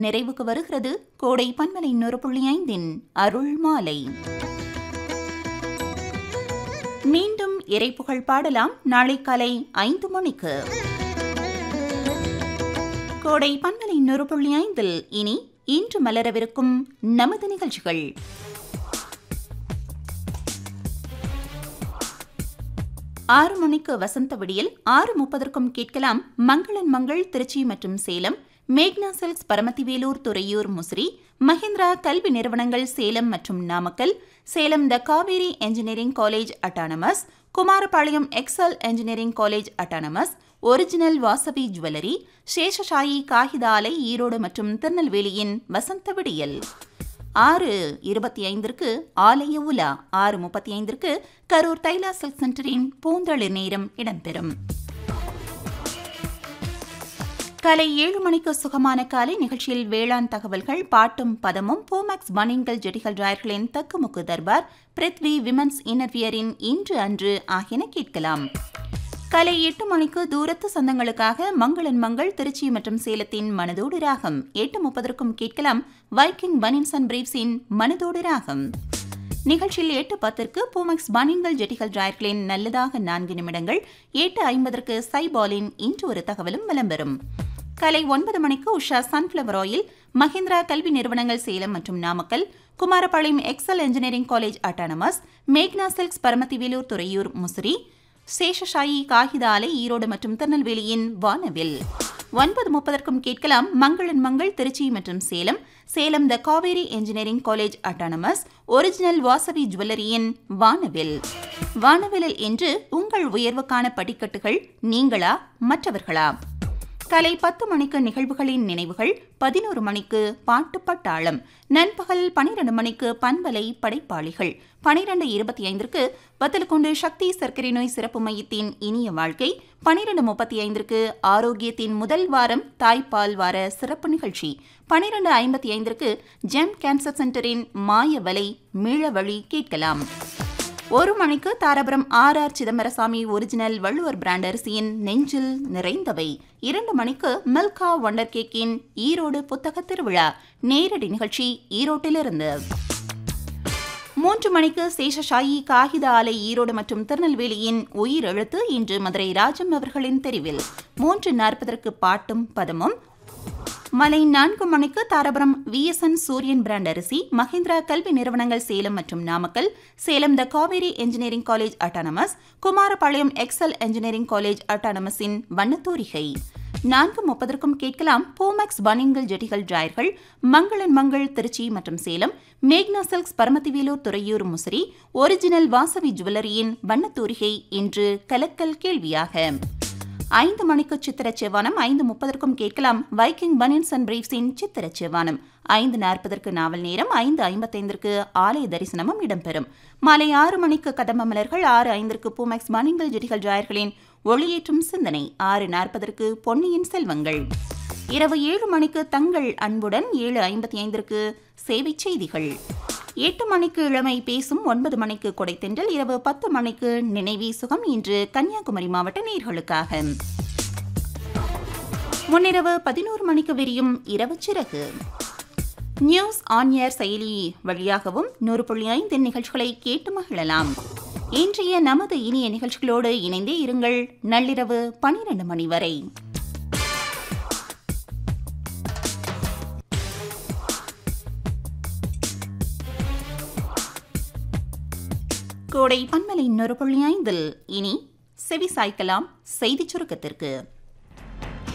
நிறைவுக்கு வருகிறது கோடை பன்மலை இன்னொரு புள்ளி ஐந்தின் அருள் மாலை மீண்டும் இறைப்புகழ் பாடலாம் நாளை காலை ஐந்து மணிக்கு கோடை பன்மலை இன்னொரு புள்ளி ஐந்தில் இனி இன்று மலரவிருக்கும் நமது நிகழ்ச்சிகள் ஆறு மணிக்கு வசந்த விடியல் ஆறு முப்பதற்கும் கேட்கலாம் மங்களன் மங்கள் திருச்சி மற்றும் சேலம் மேக்னா சில்க்ஸ் பரமத்திவேலூர் துறையூர் முசிறி மஹிந்திரா கல்வி நிறுவனங்கள் சேலம் மற்றும் Namakkal Salem the Kaveri engineering college autonomous Kumarapalayam Excel engineering college autonomous original Vasavi jewellery Seshasayee காகிதாலை ஈரோடு மற்றும் திருநெல்வேலியின் வசந்த விடியல் ஆறு இருபத்தி ஐந்திற்கு ஆலய உலா ஆறு முப்பத்தி ஐந்திற்கு கரூர் தைலா சில்க் சென்டரின் பூந்தளிர் நேரம் இடம்பெறும் காலை ஏழு மணிக்கு சுகமான காலை நிகழ்ச்சியில் வேளாண் தகவல்கள் பாட்டும் பதமும் போமேக்ஸ் பனின்கள் ஜெடிகள் ராயர்களின் தக்குமுக்கு தர்பார் பிரித்வி விமன்ஸ் இன்னர்வியரின் இன்று அன்று ஆகியன கேட்கலாம் காலை எட்டு மணிக்கு தூரத்து சொந்தங்களுக்காக மங்களன் மங்கள் திருச்சி மற்றும் சேலத்தின் மனதோடு ராகம் எட்டு முப்பதற்கும் கேட்கலாம் வைக்கிங் பனின்ஸ் அண்ட் பிரீவ்ஸின் மனதோடு ராகம் நிகழ்ச்சியில் எட்டு பத்திற்கு பூமக்ஸ் பனின்கள் ஜெட்டிகள் டிராயர்களின் நல்லதாக நான்கு நிமிடங்கள் எட்டு ஐம்பதற்கு சைபாலின் இன்று ஒரு தகவலும் விளம்பரம் காலை ஒன்பது மணிக்கு உஷா சன்ஃப்ளவர் ஆயில் மஹிந்திரா கல்வி நிறுவனங்கள் சேலம் மற்றும் Namakkal Kumarapalayam Excel engineering college autonomous மேக்னா சில்க்ஸ் பரமத்திவேலூர் துறையூர் முசிறி சேஷசாயி காகித ஆலை ஈரோடு மற்றும் திருநெல்வேலியின் வானவில் ஒன்பது முப்பதற்கும் கேட்கலாம் மங்களன் மங்கள் திருச்சி மற்றும் Salem Salem the Kaveri engineering college autonomous original Vasavi ஜுவல்லரியின் வானவில் வானவிலில் இன்று உங்கள் உயர்வுக்கான படிக்கட்டுகள் நீங்களா மற்றவர்களா காலை பத்து மணிக்கு நிகழ்வுகளின் நினைவுகள் பதினோரு மணிக்கு பாட்டு பட்டாளம் நண்பகல் பனிரெண்டு மணிக்கு பண்பலை படைப்பாளிகள் பனிரெண்டு இருபத்தி ஐந்திற்கு வத்தலக்குண்டு சக்தி சர்க்கரை நோய் சிறப்பு மையத்தின் இனிய வாழ்க்கை பனிரெண்டு முப்பத்தி ஐந்திற்கு ஆரோக்கியத்தின் முதல் வாரம் தாய்ப்பால் வார சிறப்பு நிகழ்ச்சி பனிரெண்டு ஐம்பத்தி ஐந்திற்கு ஜெம் கேன்சர் சென்டரின் மாய வலை மீள வழி கேட்கலாம் ஒரு மணிக்கு Dharapuram R R Chidambarasamy original Valluvar brand அரிசியின் நெஞ்சில் நிறைந்தவை இரண்டு மணிக்கு மில்கா ஒண்டர் கேக்கின் ஈரோடு புத்தக திருவிழா நேரடி நிகழ்ச்சி ஈரோட்டிலிருந்து மூன்று மணிக்கு சேஷசாயி காகித ஆலை ஈரோடு மற்றும் திருநெல்வேலியின் உயிர் எழுத்து இன்று மதுரை ராஜம் அவர்களின் தெரிவில் மூன்று நாற்பதற்கு பாட்டும் பதமும் மலை நான்கு மணிக்கு தாராபுரம் விஎஸ்என் சூரியன் பிராண்ட் அரிசி மஹிந்திரா கல்வி நிறுவனங்கள் சேலம் மற்றும் Namakkal Salem the Kaveri engineering college autonomous Kumarapalayam Excel engineering college அட்டானமஸின் வண்ணத்தோரிகை நான்கு முப்பதற்கும் கேட்கலாம் போமேக்ஸ் பனின்கள் ஜெட்டிகள் டிராயர்கள் மங்களன் மங்கள் திருச்சி மற்றும் சேலம் மேக்னா சில்க்ஸ் பரமத்திவேலூர் துறையூர் முசிறி ஒரிஜினல் வாசவி ஜுவல்லரியின் வண்ணத்தோரிகை இன்று கலக்கல் கேள்வியாக ஐந்து மணிக்கு சித்திர செவ்வானம் ஐந்து முப்பதற்கும் கேட்கலாம் வைக்கிங் பனியன்ஸ் அண்ட் பிரீஃப்ஸின் சித்திர செவ்வானம் ஐந்து நாற்பதற்கு நாவல் நேரம் ஐந்து ஐம்பத்தைந்திற்கு ஆலய தரிசனமும் இடம்பெறும் மாலை ஆறு மணிக்கு கதம்ப மலர்கள் ஆறு ஐந்திற்கு பூமேக்ஸ் பனியன்கள் ஜெடிகள் ஜாயர்களின் ஒளியேற்றும் சிந்தனை ஆறு நாற்பதற்கு பொன்னியின் செல்வங்கள் இரவு ஏழு மணிக்கு தங்கள் அன்புடன் ஏழு ஐம்பத்தி ஐந்திற்கு சேவை செய்திகள் எட்டு மணிக்கு இளமை பேசும் ஒன்பது மணிக்கு கொடைத்தென்றல் இரவு பத்து மணிக்கு நினைவி சுகம் இன்று கன்னியாகுமரி மாவட்ட நேர்களுக்காக முன்னிரவு பதினோரு மணிக்கு விரியும் இரவு சிறகு நியூஸ் ஆன் ஏர் செயலி வழியாகவும் நூறு புள்ளி ஐந்து நிகழ்ச்சிகளை கேட்டு மகிழலாம் இன்றைய நமது இனிய நிகழ்ச்சிகளோடு இணைந்தே இருங்கள் நள்ளிரவு பனிரெண்டு மணி வரை கோடை பன்மலை இன்னொரு புள்ளி ஐந்தில் இனி செவி சாய்க்கலாம் செய்திச் சுருக்கத்திற்கு